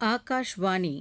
ஆகாஷ்வாணி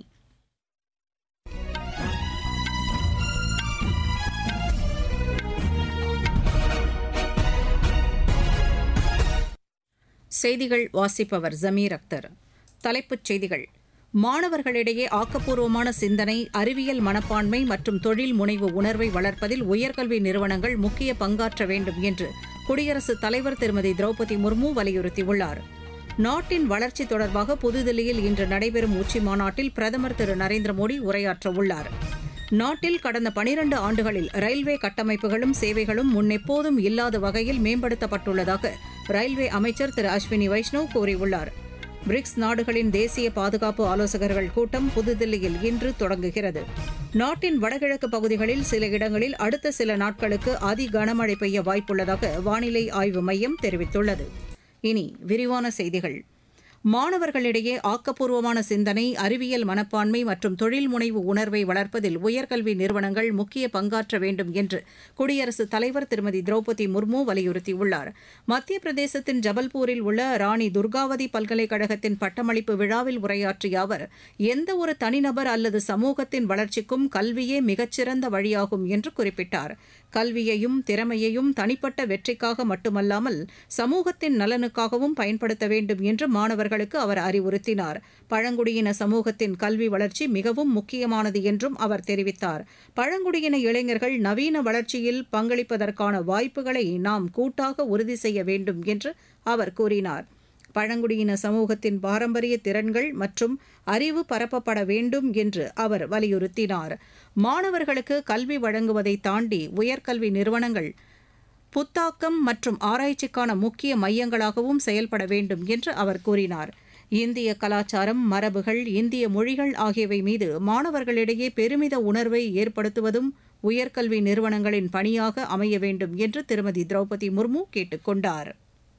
செய்திகள் வாசிப்பவர் ஜமீர் அக்தர் தலைப்புச் செய்திகள் மாணவர்களிடையே ஆக்கப்பூர்வமான சிந்தனை அறிவியல் மனப்பான்மை மற்றும் தொழில் முனைவு உணர்வை வளர்ப்பதில் உயர்கல்வி நிறுவனங்கள் முக்கிய பங்காற்ற வேண்டும் என்று குடியரசுத் தலைவர் திருமதி திரௌபதி முர்மு வலியுறுத்தியுள்ளார் நாட்டின் வளர்ச்சி தொடர்பாக புதுதில்லியில் இன்று நடைபெறும் உச்சி மாநாட்டில் பிரதமர் திரு நரேந்திர மோடி உரையாற்றவுள்ளார் நாட்டில் கடந்த பனிரண்டு ஆண்டுகளில் ரயில்வே கட்டமைப்புகளும் சேவைகளும் முன்னெப்போதும் இல்லாத வகையில் மேம்படுத்தப்பட்டுள்ளதாக ரயில்வே அமைச்சர் திரு அஸ்வினி வைஷ்ணவ் கூறியுள்ளார் பிரிக்ஸ் நாடுகளின் தேசிய பாதுகாப்பு ஆலோசகர்கள் கூட்டம் புதுதில்லியில் இன்று தொடங்குகிறது நாட்டின் வடகிழக்கு பகுதிகளில் சில இடங்களில் அடுத்த சில நாட்களுக்கு அதி கனமழை பெய்ய வாய்ப்புள்ளதாக வானிலை ஆய்வு மையம் தெரிவித்துள்ளது இனி விரிவான செய்திகள் மாணவர்களிடையே ஆக்கப்பூர்வமான சிந்தனை அறிவியல் மனப்பான்மை மற்றும் தொழில் முனைவு உணர்வை வளர்ப்பதில் உயர்கல்வி நிறுவனங்கள் முக்கிய பங்காற்ற வேண்டும் என்று குடியரசுத் தலைவர் திருமதி திரௌபதி முர்மு வலியுறுத்தியுள்ளார் மத்திய பிரதேசத்தின் ஜபல்பூரில் உள்ள ராணி துர்காவதி பல்கலைக்கழகத்தின் பட்டமளிப்பு விழாவில் உரையாற்றிய அவர் எந்த ஒரு தனிநபர் அல்லது சமூகத்தின் வளர்ச்சிக்கும் கல்வியே மிகச்சிறந்த வழியாகும் என்று குறிப்பிட்டார் கல்வியையும் திறமையையும் தனிப்பட்ட வெற்றிக்காக மட்டுமல்லாமல் சமூகத்தின் நலனுக்காகவும் பயன்படுத்த வேண்டும் என்று மாணவர்களுக்கு அவர் அறிவுறுத்தினார் பழங்குடியின சமூகத்தின் கல்வி வளர்ச்சி மிகவும் முக்கியமானது என்றும் அவர் தெரிவித்தார் பழங்குடியின இளைஞர்கள் நவீன வளர்ச்சியில் பங்களிப்பதற்கான வாய்ப்புகளை நாம் கூட்டாக உறுதி செய்ய வேண்டும் என்று அவர் கூறினார் பழங்குடியின சமூகத்தின் பாரம்பரிய திறன்கள் மற்றும் அறிவு பரப்பப்பட வேண்டும் என்று அவர் வலியுறுத்தினார் மாணவர்களுக்கு கல்வி வழங்குவதை தாண்டி உயர்கல்வி நிறுவனங்கள் புத்தாக்கம் மற்றும் ஆராய்ச்சிக்கான முக்கிய மையங்களாகவும் செயல்பட வேண்டும் என்று அவர் கூறினார் இந்திய கலாச்சாரம் மரபுகள் இந்திய மொழிகள் ஆகியவை மீது மாணவர்களிடையே பெருமித உணர்வை ஏற்படுத்துவதும் உயர்கல்வி நிறுவனங்களின் பணியாக அமைய வேண்டும் என்று திருமதி திரௌபதி முர்மு கேட்டுக் கொண்டாா்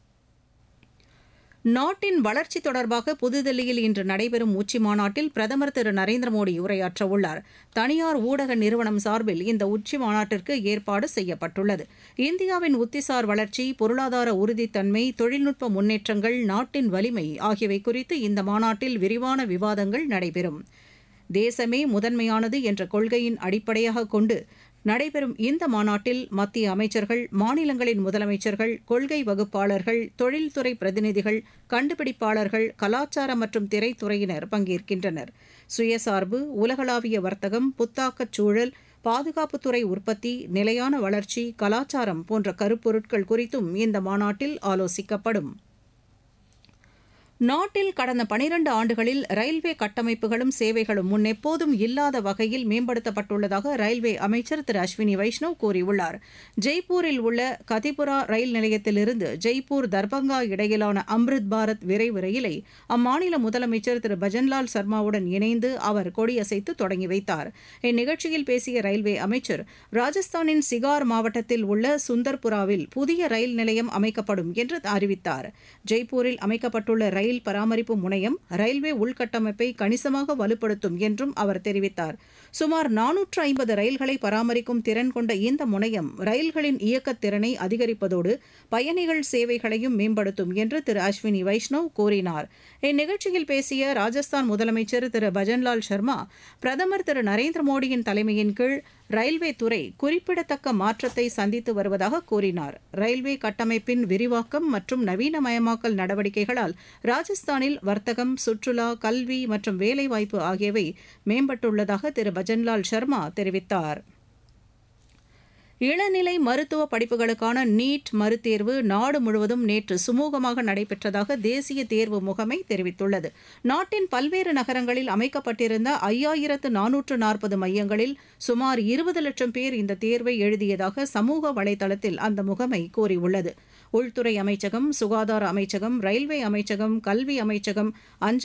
நாட்டின் வளர்ச்சி தொடர்பாக புதுதில்லியில் இன்று நடைபெறும் உச்சி மாநாட்டில் பிரதமர் திரு நரேந்திர மோடி உரையாற்றவுள்ளார் தனியார் ஊடக நிறுவனம் சார்பில் இந்த உச்சி மாநாட்டிற்கு ஏற்பாடு செய்யப்பட்டுள்ளது இந்தியாவின் உத்திசார் வளர்ச்சி பொருளாதார உறுதித்தன்மை தொழில்நுட்ப முன்னேற்றங்கள் நாட்டின் வலிமை ஆகியவை குறித்து இந்த மாநாட்டில் விரிவான விவாதங்கள் நடைபெறும் தேசமே முதன்மையானது என்ற கொள்கையின் அடிப்படையாக கொண்டு நடைபெறும் இந்த மாநாட்டில் மத்திய அமைச்சர்கள் மாநிலங்களின் முதலமைச்சர்கள் கொள்கை வகுப்பாளர்கள் தொழில்துறை பிரதிநிதிகள் கண்டுபிடிப்பாளர்கள் கலாச்சார மற்றும் திரைத்துறையினர் பங்கேற்கின்றனர் சுயசார்பு உலகளாவிய வர்த்தகம் புத்தாக்கச் சூழல் பாதுகாப்புத்துறை உற்பத்தி நிலையான வளர்ச்சி கலாச்சாரம் போன்ற கருப்பொருட்கள் குறித்தும் இந்த மாநாட்டில் ஆலோசிக்கப்படும் நாட்டில் கடந்த பனிரண்டு ஆண்டுகளில் ரயில்வே கட்டமைப்புகளும் சேவைகளும் முன்னெப்போதும் இல்லாத வகையில் மேம்படுத்தப்பட்டுள்ளதாக ரயில்வே அமைச்சர் திரு அஸ்வினி வைஷ்ணவ் கூறியுள்ளார் ஜெய்ப்பூரில் உள்ள கதிபுரா ரயில் நிலையத்திலிருந்து ஜெய்ப்பூர் தர்பங்கா இடையிலான அம்ரித் பாரத் விரைவு ரயிலை அம்மாநில முதலமைச்சர் திரு பஜன்லால் சர்மாவுடன் இணைந்து அவர் கொடியசைத்து தொடங்கி வைத்தார் இந்நிகழ்ச்சியில் பேசிய ரயில்வே அமைச்சர் ராஜஸ்தானின் சிகார் மாவட்டத்தில் உள்ள சுந்தர்புராவில் புதிய ரயில் நிலையம் அமைக்கப்படும் என்று அறிவித்தார் ஜெய்ப்பூரில் அமைக்கப்பட்டுள்ள ரயில் ரயில் பராமரிப்பு முனையம் ரயில்வே உள்கட்டமைப்பை கணிசமாக வலுப்படுத்தும் என்றும் அவர் தெரிவித்தார் சுமார் நானூற்று ஐம்பது ரயில்களை பராமரிக்கும் திறன் கொண்ட இந்த முனையம் ரயில்களின் இயக்கத் திறனை அதிகரிப்பதோடு பயணிகள் சேவைகளையும் மேம்படுத்தும் என்று திரு அஸ்வினி வைஷ்ணவ் கூறினார் இந்நிகழ்ச்சியில் பேசிய ராஜஸ்தான் முதலமைச்சர் திரு பஜன்லால் சர்மா பிரதமர் திரு நரேந்திர மோடியின் தலைமையின் கீழ் ரயில்வே துறை குறிப்பிடத்தக்க மாற்றத்தை சந்தித்து வருவதாக கூறினார் ரயில்வே கட்டமைப்பின் விரிவாக்கம் மற்றும் நவீனமயமாக்கல் நடவடிக்கைகளால் ராஜஸ்தானில் வர்த்தகம் சுற்றுலா கல்வி மற்றும் வேலைவாய்ப்பு ஆகியவை மேம்பட்டுள்ளதாக திரு பஜன்லால் சர்மா தெரிவித்தார் இளநிலை மருத்துவ படிப்புகளுக்கான நீட் மறுதேர்வு நாடு முழுவதும் நேற்று சுமூகமாக நடைபெற்றதாக தேசிய தேர்வு முகமை தெரிவித்துள்ளது நாட்டின் பல்வேறு நகரங்களில் அமைக்கப்பட்டிருந்த ஐயாயிரத்து நானூற்று நாற்பது மையங்களில் சுமார் இருபது லட்சம் பேர் இந்த தேர்வை எழுதியதாக சமூக வலைதளத்தில் அந்த முகமை கூறியுள்ளது உள்துறை அமைச்சகம் சுகாதார அமைச்சகம் ரயில்வே அமைச்சகம் கல்வி அமைச்சகம் அஞ்சல்